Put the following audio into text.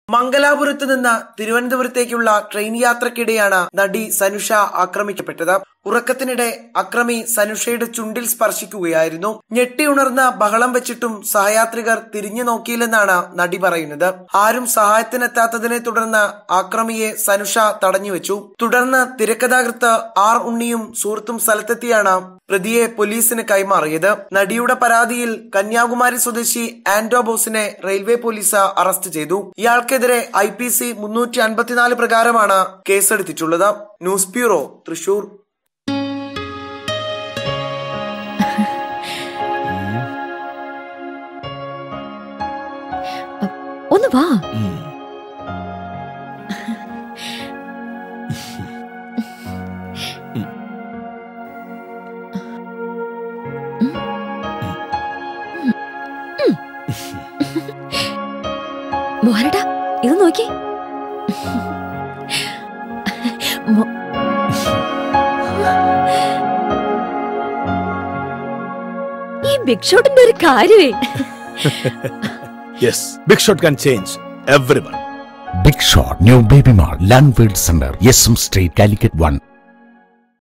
മംഗലാപുരത്ത് നിന്ന് തിരുവനന്തപുരത്തേക്കുള്ള ട്രെയിൻ യാത്രക്കിടെയാണ് നടി സനുഷ ആക്രമിക്കപ്പെട്ടത് ഉറക്കത്തിനിടെ അക്രമി സനുഷയുടെ ചുണ്ടിൽ സ്പർശിക്കുകയായിരുന്നു ഞെട്ടിയുണർന്ന ബഹളം വെച്ചിട്ടും സഹയാത്രികർ തിരിഞ്ഞു നോക്കിയില്ലെന്നാണ് നടി പറയുന്നത് ആരും സഹായത്തിനെത്താത്തതിനെ തുടർന്ന് ആക്രമിയെ സനുഷ തടഞ്ഞുവെച്ചു തുടർന്ന് തിരക്കഥാകൃത്ത് ആർ ഉണ്ണിയും സുഹൃത്തും സ്ഥലത്തെത്തിയാണ് പ്രതിയെ പോലീസിന് കൈമാറിയത് നടിയുടെ പരാതിയിൽ കന്യാകുമാരി സ്വദേശി ആൻഡോ ബോസിനെ റെയിൽവേ പോലീസ് അറസ്റ്റ് ചെയ്തു ഇയാൾക്കെതിരെ ഐ പി സി മുന്നൂറ്റി അൻപത്തിനാല് പ്രകാരമാണ് കേസെടുത്തിട്ടുള്ളത് ന്യൂസ് ബ്യൂറോ തൃശൂർ ഒന്ന് വാ മോഹനടാ ഇത് നോക്കി മോ- ഈ ബിഗ് ഷോട്ടിന്റെ ഒരു കാര്യമേ yes big shot can change everyone Big Shot, New Baby Mart, Landfield Center, SM Street, Calicut 1.